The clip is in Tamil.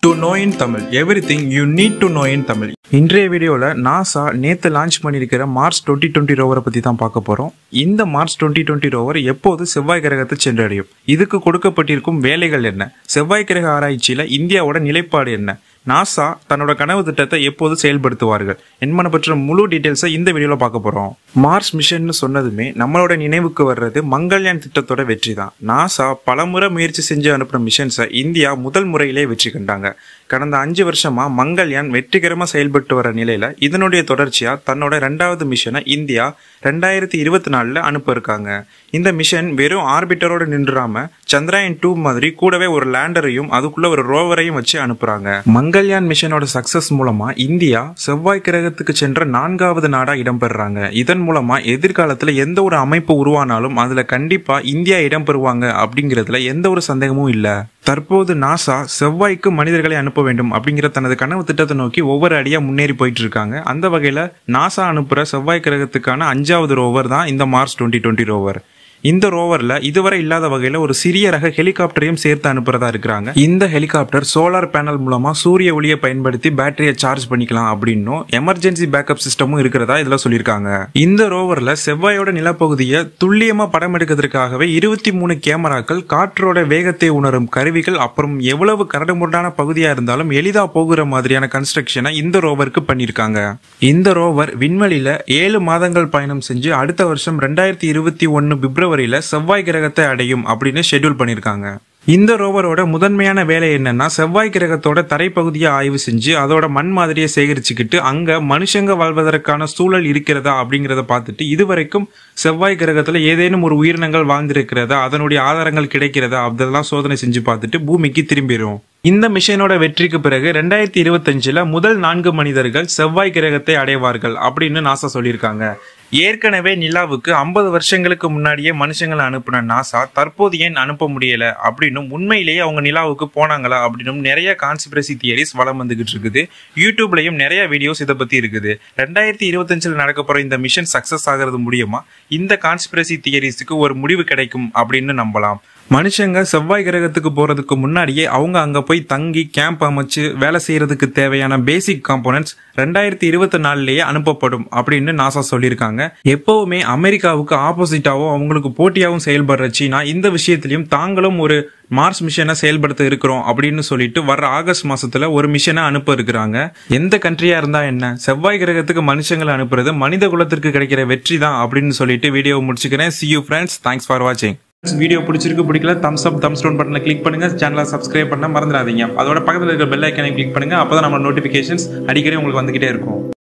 to know in Tamil everything you need to know in Tamil இன்றைய வீடியோவில் நாசா நேற்று லான்ச் பண்ணியிருக்கிற மார்ச் டுவெண்ட்டி டுவெண்ட்டி ரோவரை பற்றி தான் பார்க்க போகிறோம் இந்த மார்ச் டுவெண்ட்டி டுவெண்ட்டி ரோவர் எப்போது செவ்வாய் கிரகத்தை சென்றடையும் இதுக்கு கொடுக்கப்பட்டிருக்கும் வேலைகள் என்ன செவ்வாய் கிரக ஆராய்ச்சியில் இந்தியாவோட நிலைப்பாடு என்ன நாசா தன்னோட கனவு திட்டத்தை எப்போது செயல்படுத்துவார்கள் என்பன பற்றின முழு டீட்டெயில்ஸை இந்த வீடியோவில் பார்க்க போகிறோம் மார்ஸ் மிஷன்னு சொன்னதுமே நம்மளோட நினைவுக்கு வர்றது மங்கள்யான் திட்டத்தோட வெற்றி தான் நாசா பலமுறை முயற்சி செஞ்சு அனுப்புன மிஷன்ஸை இந்தியா முதல் முறையிலே வெற்றி கண்டாங்க கடந்த அஞ்சு வருஷமா மங்கள்யான் வெற்றிகரமாக செயல்பட்டு வர நிலையில இதனுடைய தொடர்ச்சியா தன்னோட ரெண்டாவது மிஷனை இந்தியா ரெண்டாயிரத்தி இருபத்தி நாலுல அனுப்ப இருக்காங்க இந்த மிஷன் வெறும் ஆர்பிட்டரோட நின்றுராம சந்திராயன் டூ மாதிரி கூடவே ஒரு லேண்டரையும் அதுக்குள்ள ஒரு ரோவரையும் வச்சு அனுப்புறாங்க மங்கள்யான் மிஷனோட சக்சஸ் மூலமா இந்தியா செவ்வாய் கிரகத்துக்கு சென்ற நான்காவது நாடா இடம்பெறாங்க இதன் மூலமா எதிர்காலத்துல எந்த ஒரு அமைப்பு உருவானாலும் அதுல கண்டிப்பா இந்தியா இடம்பெறுவாங்க அப்படிங்கிறதுல எந்த ஒரு சந்தேகமும் இல்ல தற்போது நாசா செவ்வாய்க்கு மனிதர்களை அனுப்ப வேண்டும் அப்படிங்கிற தனது கனவு திட்டத்தை நோக்கி ஒவ்வொரு அடியா முன்னேறி போயிட்டு இருக்காங்க அந்த வகையில நாசா அனுப்புற செவ்வாய் கிரகத்துக்கான அஞ்சாவது ரோவர் தான் இந்த மார்ச் டுவெண்ட்டி டுவெண்ட்டி ரோவர் இந்த ரோவர்ல இதுவரை இல்லாத வகையில ஒரு சிறிய ரக ஹெலிகாப்டரையும் சேர்த்து அனுப்புறதா இருக்கிறாங்க இந்த ஹெலிகாப்டர் சோலார் பேனல் மூலமா சூரிய ஒளியை பயன்படுத்தி பேட்டரியை சார்ஜ் பண்ணிக்கலாம் அப்படின்னும் எமர்ஜென்சி பேக்கப் சிஸ்டமும் இருக்கிறதா இதுல சொல்லியிருக்காங்க இந்த ரோவர்ல செவ்வாயோட நிலப்பகுதியை துல்லியமா படம் எடுக்கிறதுக்காகவே இருபத்தி மூணு கேமராக்கள் காற்றோட வேகத்தை உணரும் கருவிகள் அப்புறம் எவ்வளவு கரடுமுரடான பகுதியா இருந்தாலும் எளிதா போகிற மாதிரியான கன்ஸ்ட்ரக்ஷனை இந்த ரோவருக்கு பண்ணியிருக்காங்க இந்த ரோவர் விண்வெளியில ஏழு மாதங்கள் பயணம் செஞ்சு அடுத்த வருஷம் ரெண்டாயிரத்தி இருபத்தி ஒன்னு பிப்ரவரியில செவ்வாய் கிரகத்தை அடையும் அப்படின்னு ஷெட்யூல் பண்ணியிருக்காங்க இந்த ரோவரோட முதன்மையான வேலை என்னன்னா செவ்வாய் கிரகத்தோட தரைப்பகுதியை ஆய்வு செஞ்சு அதோட மண் மாதிரியை சேகரிச்சுக்கிட்டு அங்க மனுஷங்க வாழ்வதற்கான சூழல் இருக்கிறதா அப்படிங்கிறத பார்த்துட்டு இதுவரைக்கும் செவ்வாய் கிரகத்துல ஏதேனும் ஒரு உயிரினங்கள் வாழ்ந்திருக்கிறதா அதனுடைய ஆதாரங்கள் கிடைக்கிறதா அதெல்லாம் சோதனை செஞ்சு பார்த்துட்டு பூமிக்கு திரும்பிடும் இந்த மிஷனோட வெற்றிக்கு பிறகு ரெண்டாயிரத்தி இருபத்தஞ்சுல முதல் நான்கு மனிதர்கள் செவ்வாய் கிரகத்தை அடைவார்கள் அப்படின்னு நாசா சொல்லியிருக்காங்க ஏற்கனவே நிலாவுக்கு ஐம்பது வருஷங்களுக்கு முன்னாடியே மனுஷங்களை அனுப்புன நாசா தற்போது ஏன் அனுப்ப முடியல அப்படின்னும் உண்மையிலேயே அவங்க நிலாவுக்கு போனாங்களா அப்படின்னும் நிறைய கான்ஸ்பிரசி தியரிஸ் வளம் வந்துகிட்டு இருக்குது யூடியூப்லயும் நிறைய வீடியோஸ் இதை பத்தி இருக்குது ரெண்டாயிரத்தி இருபத்தஞ்சுல நடக்க போற இந்த மிஷன் சக்சஸ் ஆகிறது முடியுமா இந்த கான்ஸ்பிரசி தியரிஸுக்கு ஒரு முடிவு கிடைக்கும் அப்படின்னு நம்பலாம் மனுஷங்க செவ்வாய் கிரகத்துக்கு போறதுக்கு முன்னாடியே அவங்க அங்க போய் தங்கி கேம்ப் அமைச்சு வேலை செய்யறதுக்கு தேவையான பேசிக் காம்போனன்ட்ஸ் ரெண்டாயிரத்தி இருபத்தி நாலுலயே அனுப்பப்படும் அப்படின்னு நாசா சொல்லியிருக்காங்க எப்பவுமே அமெரிக்காவுக்கு ஆப்போசிட்டாவும் அவங்களுக்கு போட்டியாகவும் செயல்படுற சீனா இந்த விஷயத்திலையும் தாங்களும் ஒரு மார்ஸ் மிஷனை செயல்படுத்த இருக்கிறோம் அப்படின்னு சொல்லிட்டு வர்ற ஆகஸ்ட் மாசத்துல ஒரு மிஷனை அனுப்ப இருக்கிறாங்க எந்த கண்ட்ரியா இருந்தா என்ன செவ்வாய் கிரகத்துக்கு மனுஷங்களை அனுப்புறது மனித குலத்திற்கு கிடைக்கிற வெற்றி தான் அப்படின்னு சொல்லிட்டு வீடியோ முடிச்சுக்கிறேன் see you friends thanks for வாட்சிங் வீடியோ பிடிச்சிருக்கு பிடிக்கல தம்ஸ் அப் தம்ஸ் டவுன் பட்டனை கிளிக் பண்ணுங்க சேனலை சப்ஸ்கிரைப் பண்ண மறந்துடாதீங்க அதோட பக்கத்தில் இருக்கிற பெல் ஐக்கனை கிளிக் பண்ணுங்க அப்பதான் நம்ம நோட்டிபிகேஷன்ஸ் அடிக்கடி உங்களுக்கு வந்துகிட்டே இருக்கும்